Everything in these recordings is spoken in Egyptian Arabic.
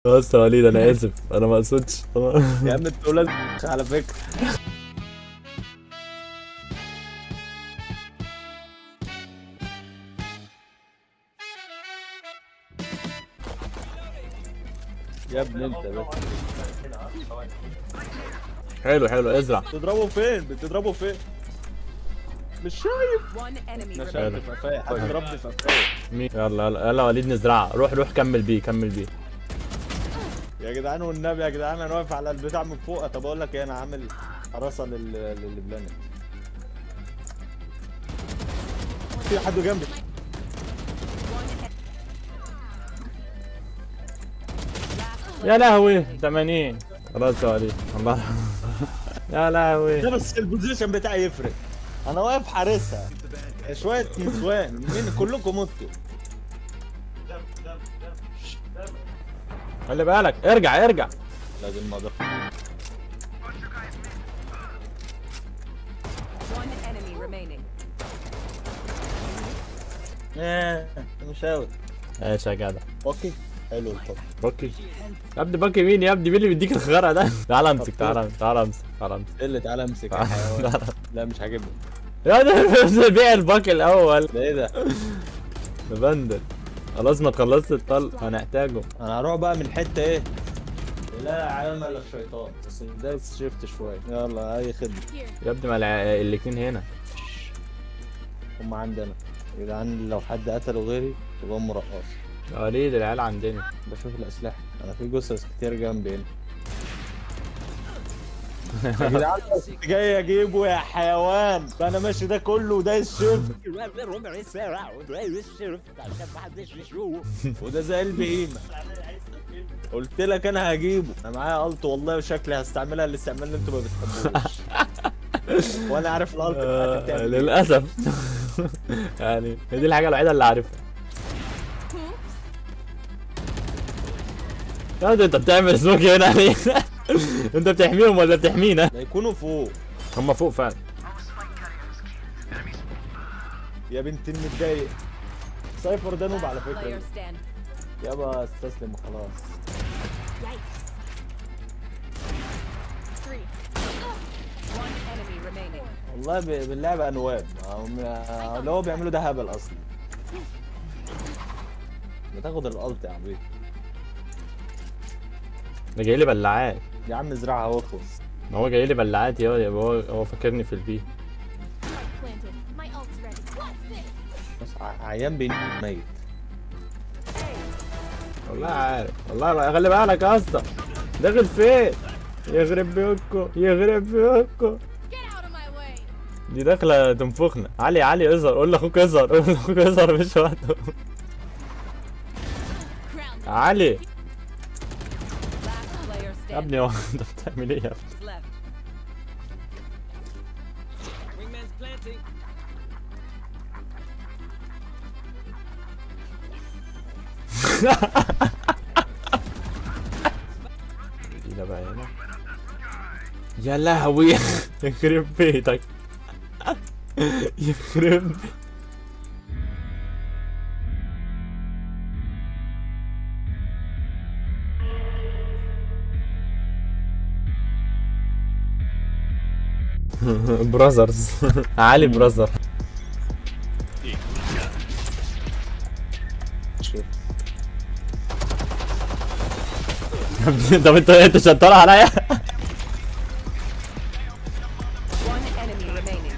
بس يا وليد انا اسف انا ما اقصدش يا عم انت ولاد على فكره يا ابني انت بس حلو حلو ازرع بتضربه فين بتضربه فين مش شايف One enemy انا remaining. شايف في قفايا هتضربني في قفايا مين يلا يلا يلا وليد نزرعها روح روح كمل بيه كمل بيه يا جدعان والنبي يا جدعان انا واقف على البتاع من فوق طب اقول لك ايه انا عامل حراسه لل للبلانت في حد جنبي يا لهوي 80 خلاص يا وليد الله يا لهوي ده بس البوزيشن بتاعي يفرق انا واقف حارسها شويه نسوان مين كلكم متوا خلي بالك ارجع ارجع لازم مضر One enemy remaining. ايه مش اوت ايش يا جدع اوكي حلو الطب باكي يا ابني باكي مين يا ابني مين اللي بيديك الخرا ده تعال امسك تعال تعال امسك تعال امسك ايه اللي تعالى امسك يا تعال حيوان تعال. لا مش عاجبني يا ده بيع الباكي الاول ده ايه ده مبندل خلاص ما تخلصت الطلق هنحتاجه انا هروح بقى من حته ايه لا عالم الا الشيطان بس ده شفت شويه يلا اي خدمه يا ابني ما الع- الاتنين هنا هم عندنا يا جدعان لو حد قتله غيري يبقى مرقص يا وليد العيال عندنا بشوف الاسلحه انا في جثث كتير جنبي هنا يا جدعان كنت جاي اجيبه يا حيوان فانا ماشي ده كله وده الشفت وده زي البهيمه قلت لك انا هجيبه انا معايا الت والله وشكلي هستعملها الاستعمال اللي انتوا ما بتحبوش وانا عارف الالت بتاعتي آه بتعمل ايه للاسف يعني هي دي الحاجه الوحيده اللي عارفها يا ده انت بتعمل سموك هنا ليه؟ انت بتحميهم ولا بتحمينا؟ ده يكونوا فوق هم فوق فعلا يا بنت المتضايق سايفر ده نوب على Player فكره stand. يابا استسلم وخلاص One enemy remaining. والله ب- باللعبة انواب هم- اللي هو بيعملوا ده هبل اصلا بتاخد الالت يا عبيط ده جاي لي بلعات يا عم ازرعها واخلص ما هو جاي لي بلعات يا يبقى هو هو فاكرني في البي planted. My ult's ready. What's this? بس ع- عيان بين ميت والله عارف والله بقى خلي بالك يا اسطى داخل فين؟ يخرب بيوتكم يخرب بيوتكم Get out of my way. دي داخله تنفخنا علي علي اظهر قول لاخوك اظهر قول لاخوك اظهر مش وقته Crown. علي Last player يا standing. ابني هو انت بتعمل ايه يا ابني؟ Left. دي ده بقى هنا يا لهوي يخرب بيتك يخرب بي- براذرز علي براذر شوف يا ابني طب انت انت شطار عليا One enemy remaining.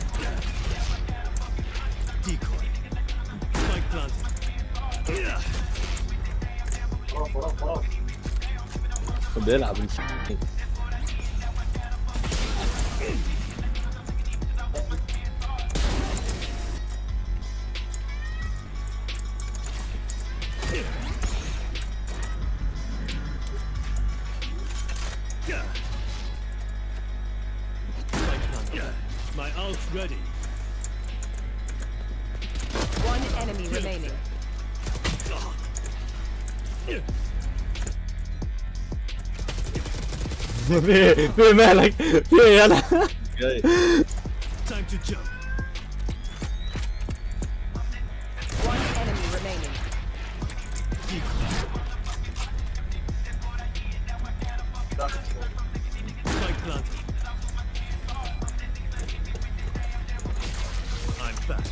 بيلعب الف- My ult's ready. One enemy remaining. في في مالك في إيه يلا جاي Time to jump. One enemy remaining. Spike planted. I'm back.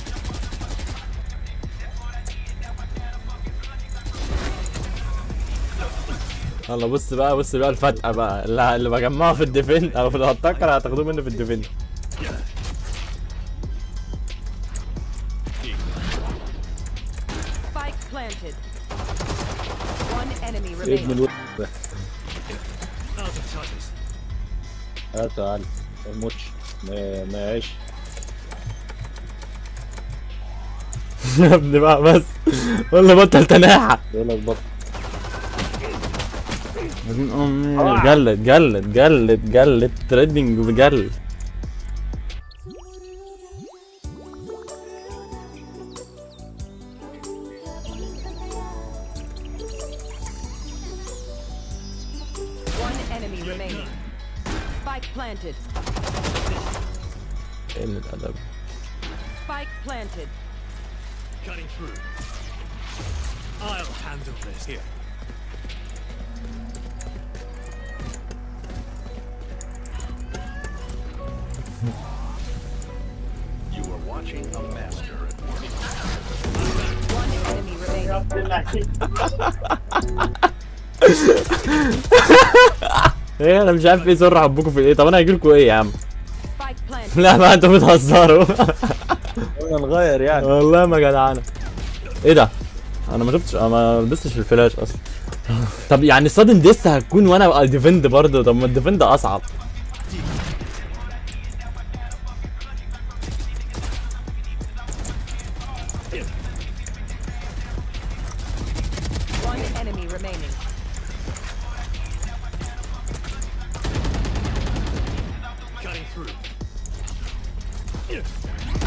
يلا بص بقى بص بقى الفتقه بقى اللي, اللي بجمعه في الديفند او في الهتاكر هتاخدوه مني في الديفند Spike planted. One enemy ابن remaining. الواد ده Out of charges. اه تعال ما يموتش ما ما يعيش يا ابني بقى بس قول له بطل تناحة يقول لك بطل جلد جلد جلد جلد تريدنج بجلد One enemy remaining. Spike planted. قلة أدب Spike planted. Cutting through. I'll handle this. Here. You are watching a master at work. One enemy remaining. ايه انا مش عارف ايه سر حبكم في ايه طب انا هجيلكوا ايه يا عم Spike planted. لا ما انتوا بتهزروا قلنا نغير يعني والله ما جدعانه ايه ده انا ما شفتش انا ما لبستش الفلاش اصلا طب يعني صادن ديس هتكون وانا ديفند برضه طب ما الديفند اصعب One enemy remaining. Cutting through.